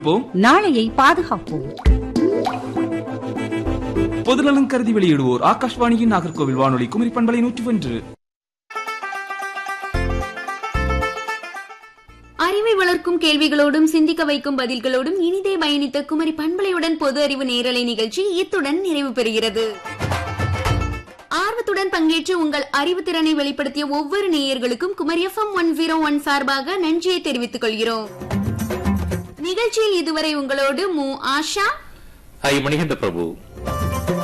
போம் நாளையை பாதுகாப்போம் பொதுநலன் கருதி வெளியிடுவோர் ஆகாஷ்வாணியின் நாகர்கோவில் வானொலி குமரி பண்பலை நூற்றி ஒன்று அறிவை வளர்க்கும் கேள்விகளோடும் சிந்திக்க வைக்கும் பதில்களோடும் இனிதே பயணித்த குமரி பண்பலையுடன் பொது அறிவு நேரலை நிகழ்ச்சி இத்துடன் நிறைவு பெறுகிறது ஆர்வத்துடன் பங்கேற்று உங்கள் அறிவுத்திறனை வெளிப்படுத்திய ஒவ்வொரு நேயர்களுக்கும் Kumari FM one zero one சார்பாக நன்றியை தெரிவித்துக் கொள்கிறோம் நிகழ்ச்சியில் இதுவரை உங்களோடு மு ஆஷா ஐ மணிகண்ட பிரபு